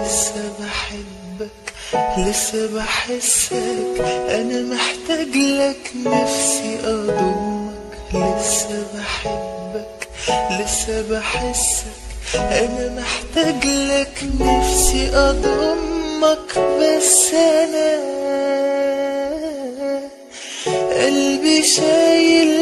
لسه بحبك لسه بحسك انا محتاج لك نفسي اضمك لسه بحبك لسه بحسك انا محتاج لك نفسي اضمك بس انا قلبي شايل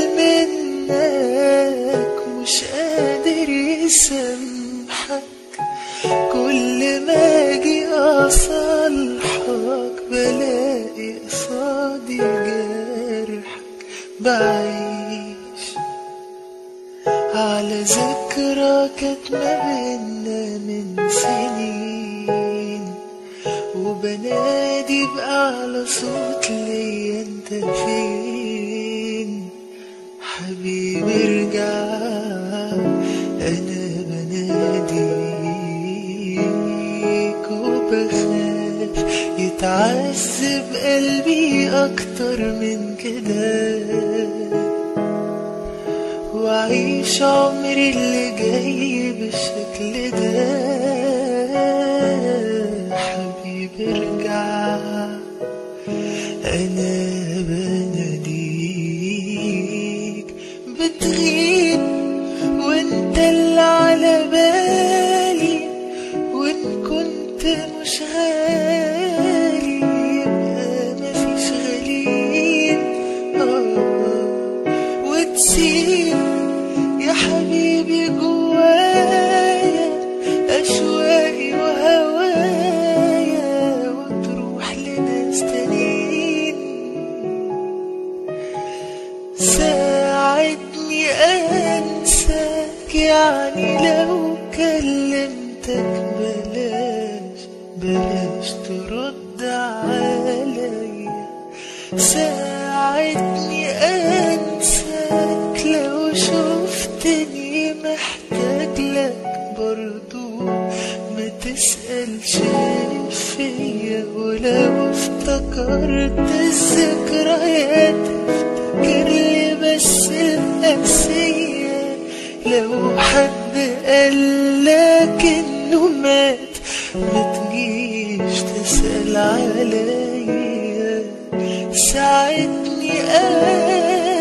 منك مش قادر يسامحك كل ما اجي اصالحك بلاقي قصادي جرحك بعيش على ذكرى كانت ما بينا من سنين وبنادي بأعلى صوت ليا انت فين حبيبي ارجع انا بناديك وبخاف يتعذب قلبي اكتر من كده وأعيش عمري اللي جاي بالشكل ده حبيبي ارجع أنا بناديك بتغيب وانت اللي على بالي وان كنت مش غالي يبقى مفيش غاليين آه وتسيب يا حبيبي جوايا أشواقي وهوايا وتروح لناس تانيين ساعدني أنساك يعني لو كلمتك بلاش بلاش ترد عليا ساعدني أنساك لو شفتني محتاج لك برضو ما تسألش فيا ولو افتكرت الذكريات افتكر لي بس الأسية لو حد قالك انه مات ما تجيش تسأل عليا ساعدني